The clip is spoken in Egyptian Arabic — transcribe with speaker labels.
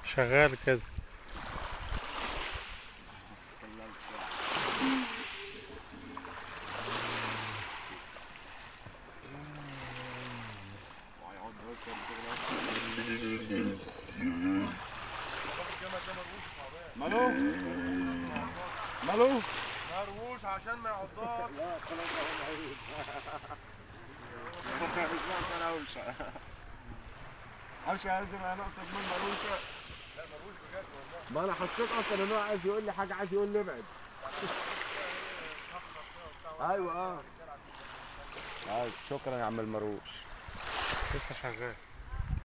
Speaker 1: شغال كده
Speaker 2: مالو مالو
Speaker 3: مروش عشان ما يعضاش
Speaker 2: عشان لازم انا اقطع من مروشه ما انا حسيت اصلا ان هو عايز يقول لي حاجه عايز يقول لي ابعد ايوه اه آه، شكرا يا عم المروش
Speaker 1: لسه شغال